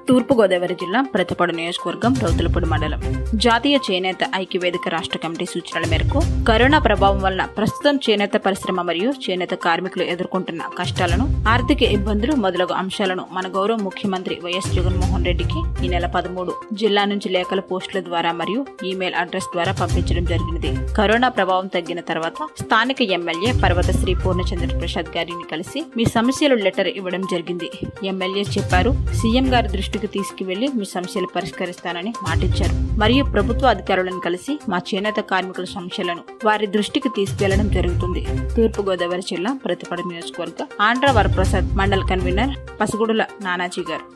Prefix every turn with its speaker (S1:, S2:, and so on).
S1: తూర్పుగోదావరి జిల్లా ప్రతిపాడు నియోజకవర్గం రౌతులపూడి మండలం జాతీయ చేనేత ఐక్యవేదిక రాష్ట్ర కమిటీ సూచనల మేరకు కరోనా ప్రభావం వలన ప్రస్తుతం చేనేత పరిశ్రమ మరియు చేనేత కార్మికులు ఎదుర్కొంటున్న కష్టాలను ఆర్థిక ఇబ్బందులు మొదలగు అంశాలను మన గౌరవ ముఖ్యమంత్రి వైఎస్ జగన్మోహన్ రెడ్డికి ఈ నెల పదమూడు జిల్లా నుంచి లేఖల పోస్టుల ద్వారా మరియు ఈమెయిల్ అడ్రస్ ద్వారా పంపించడం జరిగినది కరోనా ప్రభావం తగ్గిన తర్వాత స్థానిక ఎమ్మెల్యే పర్వత శ్రీ పూర్ణచంద్ర ప్రసాద్ గారిని కలిసి మీ సమస్యలు లెటర్ ఇవ్వడం జరిగింది ఎమ్మెల్యే చెప్పారు సీఎం గారి దృష్టికి తీసుకువెళ్లి మీ సమస్యలు పరిష్కరిస్తానని మాటిచ్చారు మరియు ప్రభుత్వ అధికారులను కలిసి మా చేనేత కార్మికుల సమస్యలను వారి దృష్టికి తీసుకెళ్లడం జరుగుతుంది తూర్పు గోదావరి జిల్లా ప్రతిపడ నియోజకవర్గ ఆంధ్ర వరప్రసాద్ మండల్ కన్వీనర్ పసగుడుల నానాజీ గారు